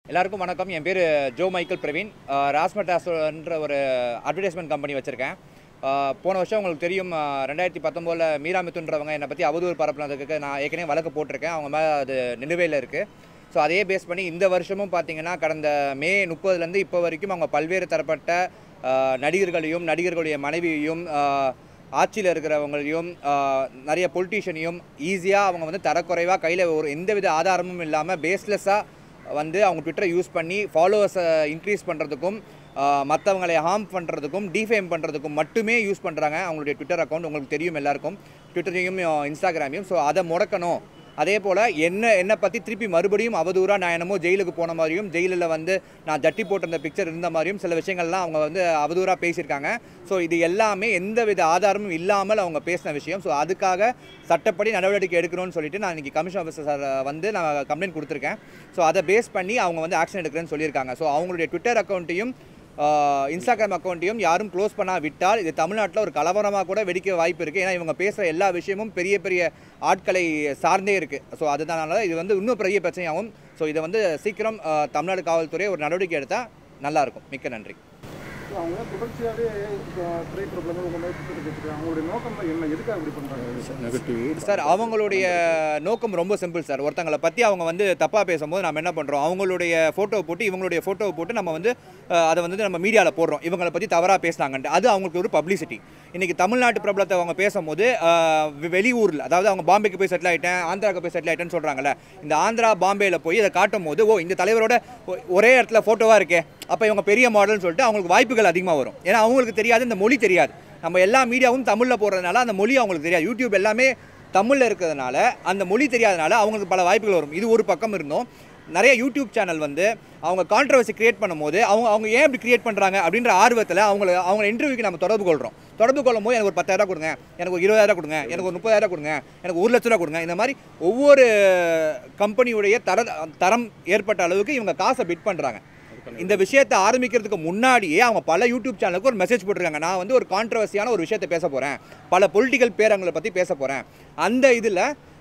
எல்லாருக்கும் வணக்கம் என் பேர் ஜோ மைக்கேல் பிரவீன் ராஸ்மட்டாஸ்ன்ற ஒரு அட்வர்டைஸ்மெண்ட் கம்பெனி வச்சுருக்கேன் போன வருஷம் உங்களுக்கு தெரியும் அஹ், ரெண்டாயிரத்தி பத்தொம்போதில் மீரா மித்துன்றவங்க என்னை பற்றி அவதூறு பரப்புனதுக்கு நான் ஏற்கனவே வழக்கு போட்டிருக்கேன் அவங்க மேலே அது நிலுவையில் இருக்குது ஸோ அதே பேஸ் பண்ணி இந்த வருஷமும் பார்த்தீங்கன்னா கடந்த மே முப்பதுலேருந்து இப்போ வரைக்கும் அவங்க பல்வேறு தரப்பட்ட அஹ், நடிகர்களையும் நடிகர்களுடைய மனைவியையும் அஹ், ஆட்சியில் இருக்கிறவங்களையும் ஆஹ், நிறைய பொலிட்டீஷியனையும் ஈஸியாக அவங்க வந்து தரக்குறைவாக கையில் ஒரு எந்தவித ஆதாரமும் இல்லாமல் பேஸ்லெஸ்ஸாக வந்து அவங்க ட்விட்டரை யூஸ் பண்ணி ஃபாலோவர்ஸை இன்க்ரீஸ் பண்ணுறதுக்கும் மற்றவங்களை ஹார்ம் பண்ணுறதுக்கும் டிஃபேம் பண்ணுறதுக்கும் மட்டுமே யூஸ் பண்ணுறாங்க அவங்களுடைய ட்விட்டர் அக்கௌண்ட் உங்களுக்கு தெரியும் எல்லாருக்கும் ட்விட்டரையும் இன்ஸ்டாகிராமையும் ஸோ அதை முடக்கணும் அதே போல் என்ன என்னை பற்றி திருப்பி மறுபடியும் அவதூறாக நான் என்னமோ ஜெயிலுக்கு போன மாதிரியும் ஜெயிலில் வந்து நான் ஜட்டி போட்டிருந்த பிக்சர் இருந்த மாதிரியும் சில விஷயங்கள்லாம் அவங்க வந்து அவதூறாக பேசியிருக்காங்க ஸோ இது எல்லாமே எந்தவித ஆதாரமும் இல்லாமல் அவங்க பேசின விஷயம் ஸோ அதுக்காக சட்டப்படி நடவடிக்கை எடுக்கணும்னு சொல்லிட்டு நான் இன்றைக்கி கமிஷன் ஆஃபீஸர் சார் வந்து நான் கம்ப்ளைண்ட் கொடுத்துருக்கேன் ஸோ அதை பேஸ் பண்ணி அவங்க வந்து ஆக்ஷன் எடுக்கிறேன்னு சொல்லியிருக்காங்க ஸோ அவங்களுடைய ட்விட்டர் அக்கௌண்ட்டையும் இன்ஸ்டாகிராம் அக்கௌண்ட்டையும் யாரும் க்ளோஸ் பண்ணா விட்டால் இது தமிழ்நாட்டில் ஒரு கலவரமாக கூட வெடிக்க வாய்ப்பு இருக்குது ஏன்னா இவங்க பேசுகிற எல்லா விஷயமும் பெரிய பெரிய ஆட்களை சார்ந்தே இருக்குது ஸோ அதுதானால இது வந்து இன்னும் பெரிய பிரச்சனையாகும் ஸோ இதை வந்து சீக்கிரம் அஹ், தமிழ்நாடு காவல்துறை ஒரு நடவடிக்கை எடுத்தால் நல்லாயிருக்கும் மிக்க நன்றி ஸோ அவங்க தொடர்ச்சியாகவே திரைப்படத்தில் உங்கள் மாதிரி சுற்றி வச்சுருக்காங்க அவங்களுடைய நோக்கம் என்ன எதுக்காக இப்படி பண்ணுறாங்க சார் அவங்களுடைய நோக்கம் ரொம்ப சிம்பிள் சார் ஒருத்தங்களை பற்றி அவங்க வந்து தப்பாக பேசும்போது நம்ம என்ன பண்ணுறோம் அவங்களுடைய ஃபோட்டோவை போட்டு இவங்களுடைய ஃபோட்டோவை போட்டு நம்ம வந்து அஹ், அதை வந்து நம்ம மீடியாவில் போடுறோம் இவங்களை பற்றி தவறாக பேசினாங்கன்ட்டு அது அவங்களுக்கு ஒரு பப்ளிசிட்டி இன்றைக்கி தமிழ்நாட்டு பிரபலத்தை அவங்க பேசும்போது அஹ், வெ- வெளியூரில் அதாவது அவங்க பாம்பேக்கு போய் செட்டில் ஆகிட்டேன் ஆந்திராவுக்கு போய் செட்டில் ஆகிட்டேன்னு சொல்கிறாங்கல்ல இந்த ஆந்திரா பாம்பேயில் போய் இதை காட்டும் போது ஓ இந்த தலைவரோட ஒ- ஒரே இடத்துல ஃபோட்டோவாக இருக்கே அப்போ இவங்க பெரிய மாடல்னு சொல்லிட்டு அவங்களுக்கு வாய்ப்புகள் அதிகமாக வரும் ஏன்னா அவங்களுக்கு தெரியாது இந்த மொழி தெரியாது நம்ம எல்லா மீடியாவும் தமிழில் போடுறதுனால அந்த மொழி அவங்களுக்கு தெரியாது யூடியூப் எல்லாமே தமிழில் இருக்கிறதுனால அந்த மொழி தெரியாதனால அவங்களுக்கு பல வாய்ப்புகள் வரும் இது ஒரு பக்கம் இருந்தும் நிறைய யூடியூப் சேனல் வந்து அவங்க கான்ட்ரவர்சி கிரியேட் பண்ணும்போது அவங்க அவங்க ஏன் இப்படி கிரியேட் பண்ணுறாங்க அப்படின்ற ஆர்வத்தில் அவங்கள அவங்க இன்டர்வியூக்கு நம்ம தொடர்பு கொள்கிறோம் தொடர்பு கொள்ளும் போது எனக்கு ஒரு பத்தாயிரம் கொடுங்க எனக்கு ஒரு இருபதாயிரம் கொடுங்க எனக்கு ஒரு முப்பதாயிரம் கொடுங்க எனக்கு ஒரு லட்ச ரூபா கொடுங்க இந்த மாதிரி ஒவ்வொரு கம்பெனியுடைய தர தரம் ஏற்பட்ட அளவுக்கு இவங்க காசை பிட் பண்ணுறாங்க இந்த விஷயத்தை ஆரம்பிக்கிறதுக்கு முன்னாடியே அவங்க பல யூடியூப் சேனலுக்கு ஒரு மெசேஜ் போட்டிருக்காங்க நான் வந்து ஒரு கான்ட்ரவர்சியான ஒரு விஷயத்தை பேச போகிறேன் பல பொலிட்டிக்கல் பேரங்களை பற்றி பேச போகிறேன் அந்த இதில்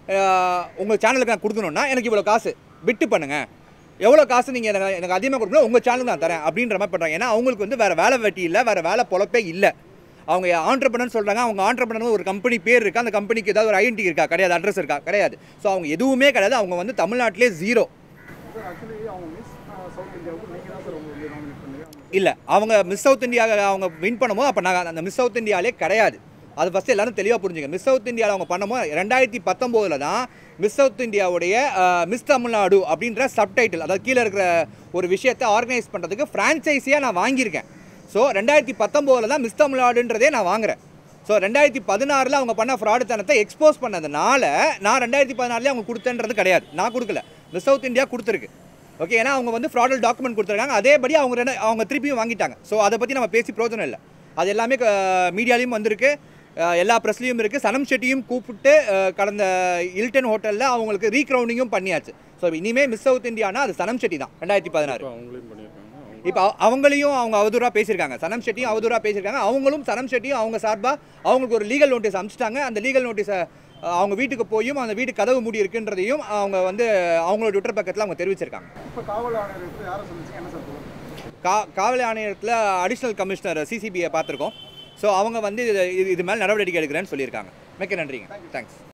உங்கள் சேனலுக்கு நான் கொடுக்கணுன்னா எனக்கு இவ்வளோ காசு பிட்டு பண்ணுங்க எவ்வளோ காசு நீங்கள் எனக்கு எனக்கு அதிகமாக கொடுக்கணும் உங்கள் சேனலுக்கு நான் தரேன் அப்படின்ற மாதிரி பண்ணுறாங்க ஏன்னா அவங்களுக்கு வந்து வேறு வேலை வெட்டி இல்லை வேறு வேலை பொழப்பே இல்லை அவங்க ஆண்டர்பனர் சொல்கிறாங்க அவங்க ஆண்டர்பனர் ஒரு கம்பெனி பேர் இருக்கா அந்த கம்பெனிக்கு ஏதாவது ஒரு ஐடென்டி இருக்கா கிடையாது அட்ரஸ் இருக்கா கிடையாது ஸோ அவங்க எதுவுமே கிடையாது அவங்க வந்து தமிழ்நாட்டிலே ஜீரோ சார் ஆக்சுவலி அவங்க மிஸ் சவுத் இந்தியாவுக்கு நீங்கள் தான் சார் அவங்க வந்து நாமினேட் பண்ணி அவங்க இல்லை அவங்க மிஸ் சவுத் இந்தியா அவங்க வின் பண்ணும்போது அப்போ நாங்கள் அந்த மிஸ் சவுத் இந்தியாலே கிடையாது அது ஃபஸ்ட்டு எல்லாரும் தெளிவாக புரிஞ்சுங்க மிஸ் சவுத் இந்தியாவில் அவங்க பண்ணும்போது ரெண்டாயிரத்தி பத்தொம்போதில் தான் மிஸ் சவுத் இந்தியாவுடைய மிஸ் தமிழ்நாடு அப்படின்ற சப்டைட்டில் அதாவது கீழே இருக்கிற ஒரு விஷயத்தை ஆர்கனைஸ் பண்ணுறதுக்கு ஃப்ரான்ச்சைஸியாக நான் வாங்கியிருக்கேன் ஸோ ரெண்டாயிரத்தி பத்தொம்போதில் தான் மிஸ் தமிழ்நாடுன்றதே நான் வாங்குறேன் ஸோ ரெண்டாயிரத்தி பதினாறில் அவங்க பண்ண ஃப்ராடு தனத்தை எக்ஸ்போஸ் பண்ணதுனால நான் ரெண்டாயிரத்தி பதினாறுலேயே அவங்க கொடுத்தேன்றது கிடையாது நான் கொடுக்கல மிஸ் சவுத் இந்தியா கொடுத்துருக்கு ஓகே ஏன்னா அவங்க வந்து ஃப்ராடல் டாக்குமெண்ட் கொடுத்துருக்காங்க அதேபடி அவங்க ரெண்டு அவங்க திருப்பியும் வாங்கிட்டாங்க ஸோ அதை பற்றி நம்ம பேசி பிரயோஜனம் இல்லை அது எல்லாமே மீடியாலையும் வந்திருக்கு அஹ், எல்லா ப்ரெஸ்லையும் இருக்குது சனம் ஷெட்டியும் கூப்பிட்டு அஹ், கடந்த இல்டன் ஹோட்டலில் அவங்களுக்கு ரீக்ரவுண்டிங்கும் பண்ணியாச்சு ஸோ இனிமேல் மிஸ் சவுத் இந்தியானா அது சனம் ஷெட்டி தான் ரெண்டாயிரத்தி பதினாறு அவங்களையும் பண்ணியிருக்காங்க அவங்க இப்போ அவ- அவங்களையும் அவங்க அவதூறாக பேசியிருக்காங்க சனம் ஷெட்டியும் அவதூறாக பேசியிருக்காங்க அவங்களும் சனம் ஷெட்டியும் அவங்க சார்பாக அவங்களுக்கு ஒரு லீகல் நோட்டீஸ் அனுப்பிச்சிட்டாங்க அந்த லீகல் நோட்டீஸை அவங்க வீட்டுக்கு போயும் அந்த வீட்டு கதவு மூடி இருக்குன்றதையும் அவங்க வந்து அவங்களோட ட்விட்டர் பக்கத்தில் அவங்க தெரிவிச்சிருக்காங்க இப்போ காவல் ஆணையர் வந்து யாரை சந்திச்சு என்ன சார் சொல்லுங்கள் கா காவல் ஆணையத்தில் அடிஷ்னல் கமிஷனர் சிசிபியை பார்த்துருக்கோம் ஸோ அவங்க வந்து இது இது மேலே நடவடிக்கை எடுக்கிறேன்னு சொல்லியிருக்காங்க மிக்க நன்றிங்க தேங்க்ஸ்